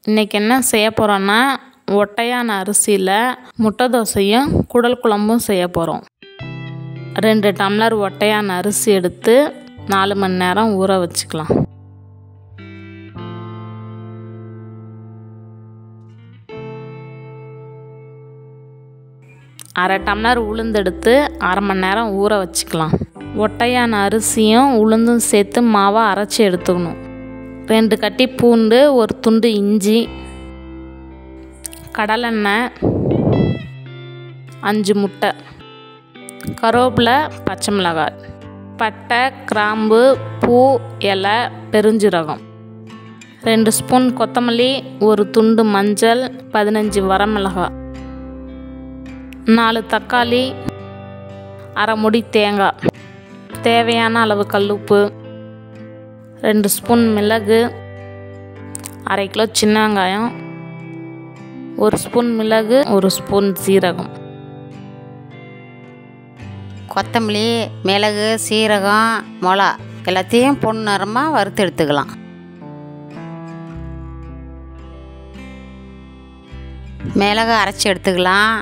இன்றைக்கி என்ன செய்ய போகிறோன்னா ஒட்டையான அரிசியில் முட்டை தோசையும் குடல் குழம்பும் செய்ய போகிறோம் ரெண்டு டம்ளர் ஒட்டையான அரிசி எடுத்து நாலு மணி நேரம் ஊற வச்சுக்கலாம் அரை டம்ளர் உளுந்தெடுத்து அரை மணி நேரம் ஊற வச்சுக்கலாம் ஒட்டையான அரிசியும் உளுந்தும் சேர்த்து மாவை அரைச்சி எடுத்துக்கணும் ரெண்டு கட்டி பூண்டு ஒரு துண்டு இஞ்சி கடலெண்ணெய் அஞ்சு முட்டை கருவேப்பிலை பச்சை மிளகாய் பட்டை கிராம்பு பூ இலை பெருஞ்சீரகம் ரெண்டு ஸ்பூன் கொத்தமல்லி ஒரு துண்டு மஞ்சள் பதினஞ்சு வரமிளகாய் நாலு தக்காளி அரை முடி தேங்காய் தேவையான அளவு கல்லுப்பு ரெண்டு ஸ்பூன் மிளகு அரை கிலோ சின்ன வெங்காயம் ஒரு ஸ்பூன் மிளகு ஒரு ஸ்பூன் சீரகம் கொத்தமல்லி மிளகு சீரகம் மிளகா எல்லாத்தையும் பொன்னிறமாக வறுத்து எடுத்துக்கலாம் மிளகு அரைச்சி எடுத்துக்கலாம்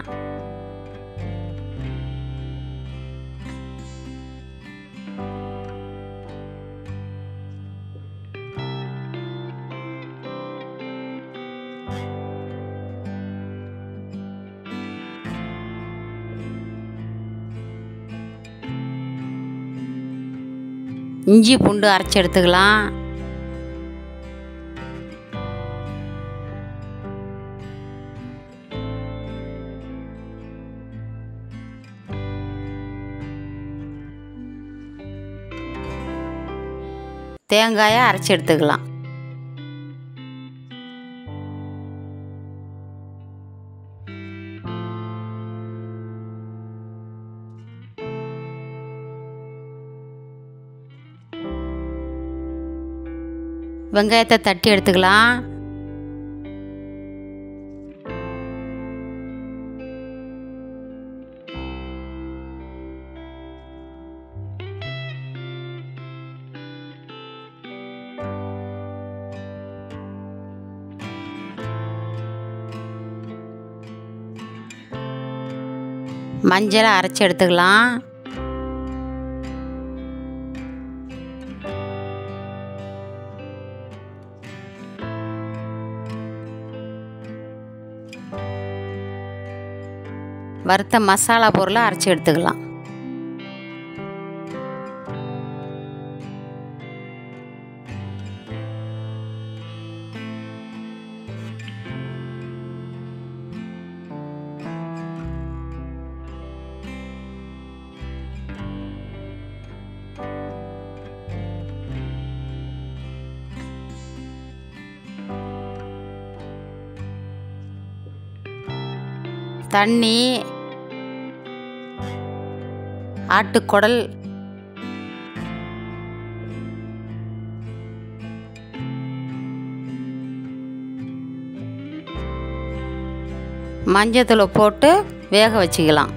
இஞ்சி பூண்டு அரைச்சி எடுத்துக்கலாம் தேங்காயை அரைச்சி எடுத்துக்கலாம் வெங்காயத்தை தட்டி எடுத்துக்கலாம் மஞ்சளை அரைச்சி எடுத்துக்கலாம் வறுத்த மசாலா பொருளை அரைச்சி எடுத்துக்கலாம் தண்ணி ஆட்டுக்குடல் மஞ்சத்தூளை போட்டு வேக வச்சுக்கலாம்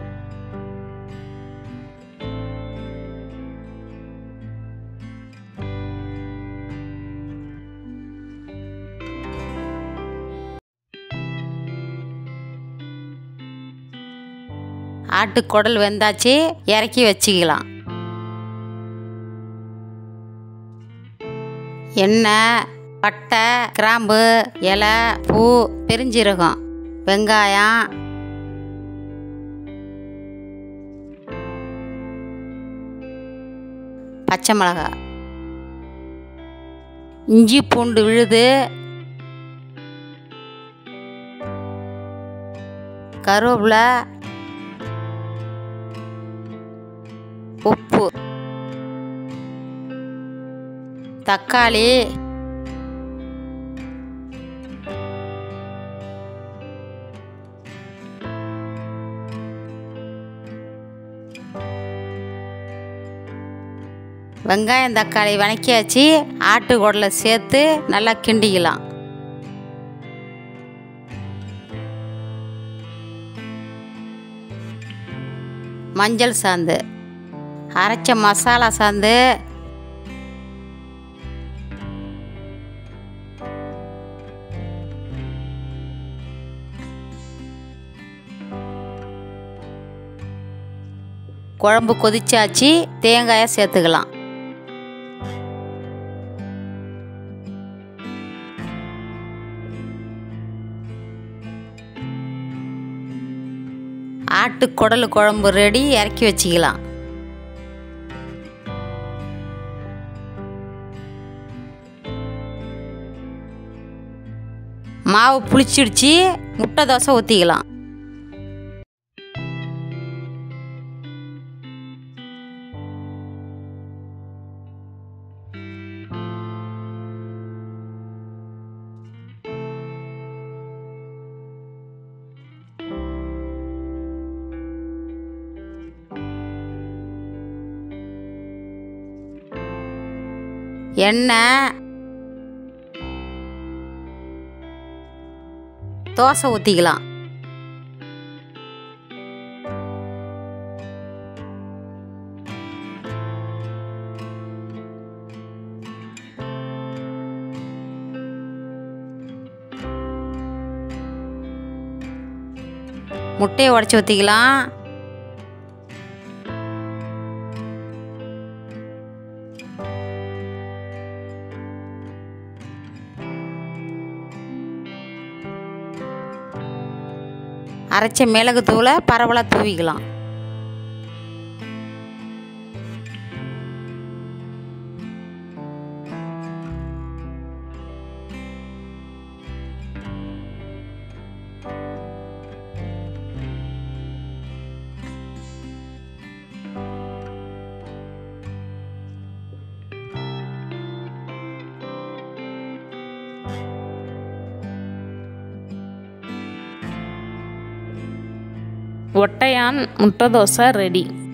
ஆட்டுக்குடல் வெந்தாச்சு இறக்கி வச்சுக்கலாம் எண்ணெய் பட்டை கிராம்பு இலை பூ பெருஞ்சீரகம் வெங்காயம் பச்சை மிளகாய் இஞ்சி பூண்டு விழுது கருவேப்பிலை உப்பு தக்காளி வெங்காயம் தக்காளி வணக்கியாச்சு ஆட்டு குடலை சேர்த்து நல்லா கிண்டிக்கலாம் மஞ்சள் சாந்து அரைச்ச மசாலா சாந்து குழம்பு கொதிச்சாச்சு தேங்காயை சேர்த்துக்கலாம் ஆட்டு குடல் குழம்பு ரெடி இறக்கி வச்சுக்கலாம் மாவு புளிச்சிடுச்சு முட்டை தோசை ஊற்றிக்கலாம் எண்ணெய் தோசை ஊற்றிக்கலாம் முட்டையை உடச்சி ஊற்றிக்கலாம் அரைச்ச மிளகு தூளை பரவலாக தூவிக்கலாம் ஒட்டையான் முட்டை தோசை ரெடி